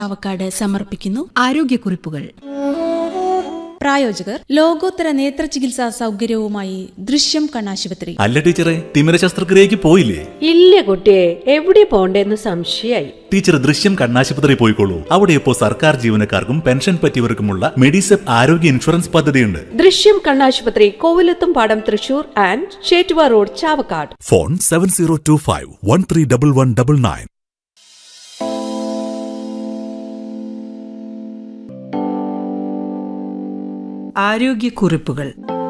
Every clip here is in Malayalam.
അവക്കാട് സമർപ്പിക്കുന്നു ആരോഗ്യക്കുറിപ്പുകൾ പ്രായോജകർ ലോകോത്തര നേത്ര ചികിത്സാ സൗകര്യവുമായി ദൃശ്യം കണ്ണാശുപത്രി അല്ല ടീച്ചറെ തിമിര ശസ്ത്രക്രിയക്ക് പോയില്ലേ ഇല്ല കുട്ടിയെ എവിടെ പോണ്ടേന്ന് സംശയായി ടീച്ചർ ദൃശ്യം കണ്ണാശുപത്രി പോയിക്കോളൂ അവിടെ ഇപ്പോൾ സർക്കാർ ജീവനക്കാർക്കും പെൻഷൻ പറ്റിയവർക്കുമുള്ള മെഡിസെപ് ആരോഗ്യ ഇൻഷുറൻസ് പദ്ധതിയുണ്ട് ദൃശ്യം കണ്ണാശുപത്രി കോവിലത്തും പാടം Thrissur and Chettuva road Chavakkad phone seven zero two five one three double one double nine ആരോഗ്യക്കുറിപ്പുകൾ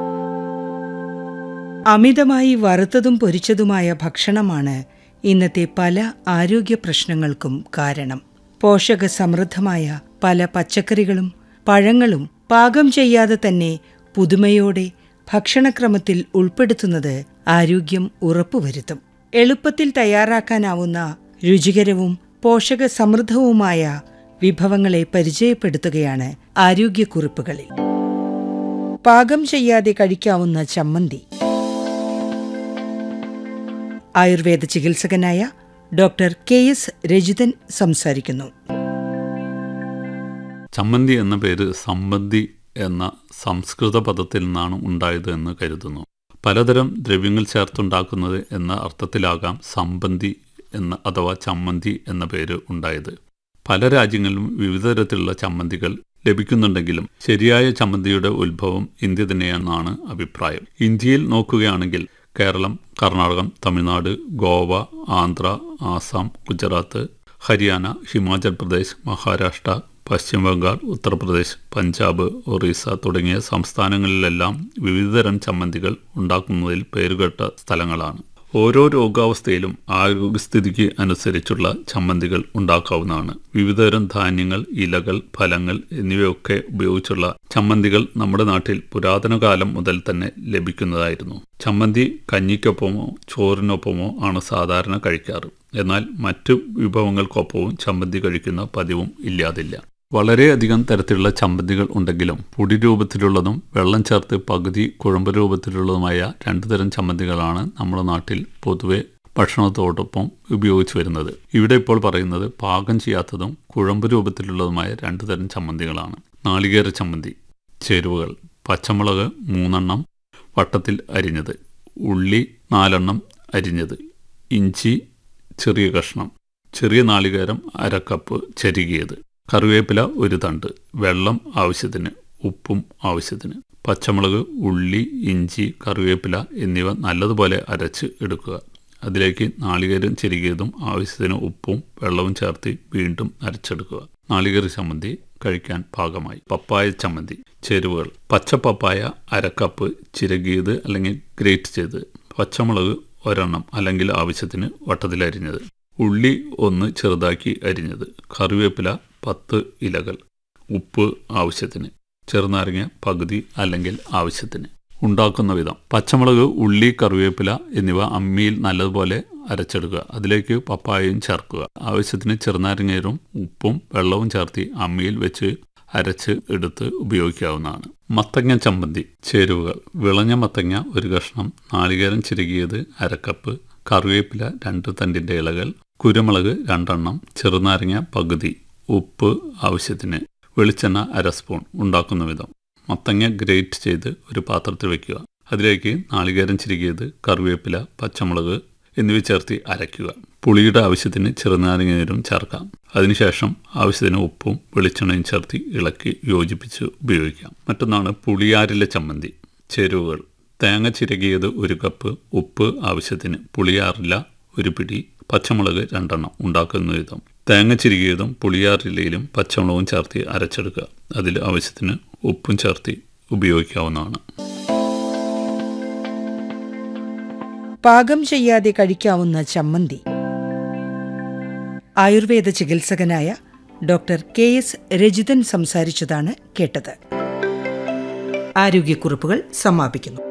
അമിതമായി വറുത്തതും പൊരിച്ചതുമായ ഭക്ഷണമാണ് ഇന്നത്തെ പല ആരോഗ്യ പ്രശ്നങ്ങൾക്കും കാരണം പോഷക സമൃദ്ധമായ പല പച്ചക്കറികളും പഴങ്ങളും പാകം ചെയ്യാതെ തന്നെ പുതുമയോടെ ഭക്ഷണക്രമത്തിൽ ഉൾപ്പെടുത്തുന്നത് ആരോഗ്യം ഉറപ്പുവരുത്തും എളുപ്പത്തിൽ തയ്യാറാക്കാനാവുന്ന രുചികരവും പോഷക സമൃദ്ധവുമായ വിഭവങ്ങളെ പരിചയപ്പെടുത്തുകയാണ് ആരോഗ്യക്കുറിപ്പുകളിൽ പാകം ചെയ്യാതെ കഴിക്കാവുന്ന ചമ്മന്തി ആയുർവേദ ചികിത്സകനായ ഡോക്ടർ കെ എസ് രജിതൻ സംസാരിക്കുന്നു ചമ്മന്തി എന്ന പേര് സമ്പന്തി എന്ന സംസ്കൃത പദത്തിൽ നിന്നാണ് ഉണ്ടായത് എന്ന് കരുതുന്നു പലതരം ദ്രവ്യങ്ങൾ ചേർത്തുണ്ടാക്കുന്നത് എന്ന അർത്ഥത്തിലാകാം സമ്പന്തി എന്ന അഥവാ ചമ്മന്തി എന്ന പേര് ഉണ്ടായത് പല രാജ്യങ്ങളിലും വിവിധ തരത്തിലുള്ള ചമ്മന്തികൾ ലഭിക്കുന്നുണ്ടെങ്കിലും ശരിയായ ചമ്മന്തിയുടെ ഉത്ഭവം ഇന്ത്യ തന്നെയെന്നാണ് അഭിപ്രായം ഇന്ത്യയിൽ നോക്കുകയാണെങ്കിൽ കേരളം കർണാടകം തമിഴ്നാട് ഗോവ ആന്ധ്ര ആസാം ഗുജറാത്ത് ഹരിയാന ഹിമാചൽ പ്രദേശ് മഹാരാഷ്ട്ര പശ്ചിമ ബംഗാൾ ഉത്തർപ്രദേശ് പഞ്ചാബ് ഒറീസ തുടങ്ങിയ സംസ്ഥാനങ്ങളിലെല്ലാം വിവിധതരം ചമ്മന്തികൾ ഉണ്ടാക്കുന്നതിൽ പേരുകേട്ട സ്ഥലങ്ങളാണ് ഓരോ രോഗാവസ്ഥയിലും ആരോഗ്യസ്ഥിതിക്ക് അനുസരിച്ചുള്ള ചമ്മന്തികൾ ഉണ്ടാക്കാവുന്നതാണ് വിവിധതരം ധാന്യങ്ങൾ ഇലകൾ ഫലങ്ങൾ എന്നിവയൊക്കെ ഉപയോഗിച്ചുള്ള ചമ്മന്തികൾ നമ്മുടെ നാട്ടിൽ പുരാതന കാലം മുതൽ തന്നെ ലഭിക്കുന്നതായിരുന്നു ചമ്മന്തി കഞ്ഞിക്കൊപ്പമോ ചോറിനൊപ്പമോ ആണ് സാധാരണ കഴിക്കാറ് എന്നാൽ മറ്റു വിഭവങ്ങൾക്കൊപ്പവും ചമ്മന്തി കഴിക്കുന്ന പതിവും ഇല്ലാതില്ല വളരെയധികം തരത്തിലുള്ള ചമ്മന്തികൾ ഉണ്ടെങ്കിലും പൊടി രൂപത്തിലുള്ളതും വെള്ളം ചേർത്ത് പകുതി കുഴമ്പ് രൂപത്തിലുള്ളതുമായ രണ്ടു തരം ചമ്മന്തികളാണ് നമ്മുടെ നാട്ടിൽ പൊതുവെ ഭക്ഷണത്തോടൊപ്പം ഉപയോഗിച്ചു വരുന്നത് ഇവിടെ ഇപ്പോൾ പറയുന്നത് പാകം ചെയ്യാത്തതും കുഴമ്പ് രൂപത്തിലുള്ളതുമായ രണ്ടു തരം ചമ്മന്തികളാണ് നാളികേര ചമ്മന്തി ചേരുവകൾ പച്ചമുളക് മൂന്നെണ്ണം വട്ടത്തിൽ അരിഞ്ഞത് ഉള്ളി നാലെണ്ണം അരിഞ്ഞത് ഇഞ്ചി ചെറിയ കഷ്ണം ചെറിയ നാളികേരം അര കപ്പ് ചരുകിയത് കറിവേപ്പില ഒരു തണ്ട് വെള്ളം ആവശ്യത്തിന് ഉപ്പും ആവശ്യത്തിന് പച്ചമുളക് ഉള്ളി ഇഞ്ചി കറിവേപ്പില എന്നിവ നല്ലതുപോലെ അരച്ച് എടുക്കുക അതിലേക്ക് നാളികേരം ചെരുകിയതും ആവശ്യത്തിന് ഉപ്പും വെള്ളവും ചേർത്ത് വീണ്ടും അരച്ചെടുക്കുക നാളികേര ചമ്മന്തി കഴിക്കാൻ പാകമായി പപ്പായ ചമ്മന്തി ചേരുവകൾ പച്ച പപ്പായ അരക്കപ്പ് ചിരകിയത് അല്ലെങ്കിൽ ഗ്രേറ്റ് ചെയ്ത് പച്ചമുളക് ഒരെണ്ണം അല്ലെങ്കിൽ ആവശ്യത്തിന് വട്ടത്തിലരിഞ്ഞത് ഉള്ളി ഒന്ന് ചെറുതാക്കി അരിഞ്ഞത് കറിവേപ്പില പത്ത് ഇലകൾ ഉപ്പ് ആവശ്യത്തിന് ചെറുനാരങ്ങ പകുതി അല്ലെങ്കിൽ ആവശ്യത്തിന് ഉണ്ടാക്കുന്ന വിധം പച്ചമുളക് ഉള്ളി കറിവേപ്പില എന്നിവ അമ്മിയിൽ നല്ലതുപോലെ അരച്ചെടുക്കുക അതിലേക്ക് പപ്പായയും ചേർക്കുക ആവശ്യത്തിന് ചെറുനാരങ്ങയും ഉപ്പും വെള്ളവും ചേർത്തി അമ്മിയിൽ വെച്ച് അരച്ച് എടുത്ത് ഉപയോഗിക്കാവുന്നതാണ് മത്തങ്ങ ചമ്മന്തി ചേരുവകൾ വിളഞ്ഞ മത്തങ്ങ ഒരു കഷ്ണം നാളികേരം ചിരുകിയത് അരക്കപ്പ് കറിവേപ്പില രണ്ട് തണ്ടിൻ്റെ ഇലകൾ കുരുമുളക് രണ്ടെണ്ണം ചെറുനാരങ്ങ പകുതി ഉപ്പ് ആവശ്യത്തിന് വെളിച്ചെണ്ണ അര സ്പൂൺ ഉണ്ടാക്കുന്ന വിധം മത്തങ്ങ ഗ്രേറ്റ് ചെയ്ത് ഒരു പാത്രത്തിൽ വയ്ക്കുക അതിലേക്ക് നാളികേരം ചിരുകിയത് കറിവേപ്പില പച്ചമുളക് എന്നിവ ചേർത്ത് അരയ്ക്കുക പുളിയുടെ ആവശ്യത്തിന് ചെറുനാരങ്ങ നീരും ചേർക്കാം അതിനുശേഷം ആവശ്യത്തിന് ഉപ്പും വെളിച്ചെണ്ണയും ചേർത്ത് ഇളക്കി യോജിപ്പിച്ച് ഉപയോഗിക്കാം മറ്റൊന്നാണ് പുളിയാരിലെ ചമ്മന്തി ചേരുവകൾ തേങ്ങ ചിരകിയത് ഒരു കപ്പ് ഉപ്പ് ആവശ്യത്തിന് പുളിയാറില ഒരു പിടി പച്ചമുളക് രണ്ടെണ്ണം ഉണ്ടാക്കുന്ന വിധം തേങ്ങ ചിരുകിയതും പുളിയാറിലയിലും പച്ചമുളകും ചേർത്ത് അരച്ചെടുക്കുക അതിൽ ആവശ്യത്തിന് ഉപ്പും ചേർത്ത് ഉപയോഗിക്കാവുന്നതാണ് പാകം ചെയ്യാതെ കഴിക്കാവുന്ന ചമ്മന്തി ആയുർവേദ ചികിത്സകനായ ഡോക്ടർ കെ എസ് രജിതൻ സംസാരിച്ചതാണ് കേട്ടത് ആരോഗ്യക്കുറിപ്പുകൾ സമാപിക്കുന്നു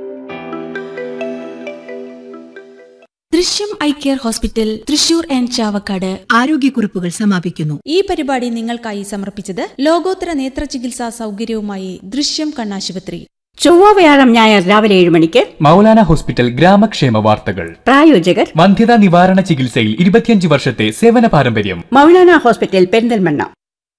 Drishyam eye care hospital Thrissur and Chavakkad ആരോഗ്യക്കുറിപ്പുകൾ സമാപിക്കുന്നു ഈ പരിപാടി നിങ്ങൾക്കായി സമർപ്പിച്ചത് ലോകോത്തര നേത്ര ചികിത്സാ സൗകര്യവുമായി ദൃശ്യം കണ്ണാശുപത്രി ചൊവ്വ വ്യാഴം ഞായർ രാവിലെ ഏഴ് മണിക്ക് മൗലാന ഹോസ്പിറ്റൽ ഗ്രാമക്ഷേമ വാർത്തകൾ പ്രായോജകർ വന്ധ്യതാ നിവാരണ ചികിത്സയിൽ ഇരുപത്തിയഞ്ച് വർഷത്തെ സേവന പാരമ്പര്യം മൗലാന ഹോസ്പിറ്റൽ പെരിന്തൽമണ്ണ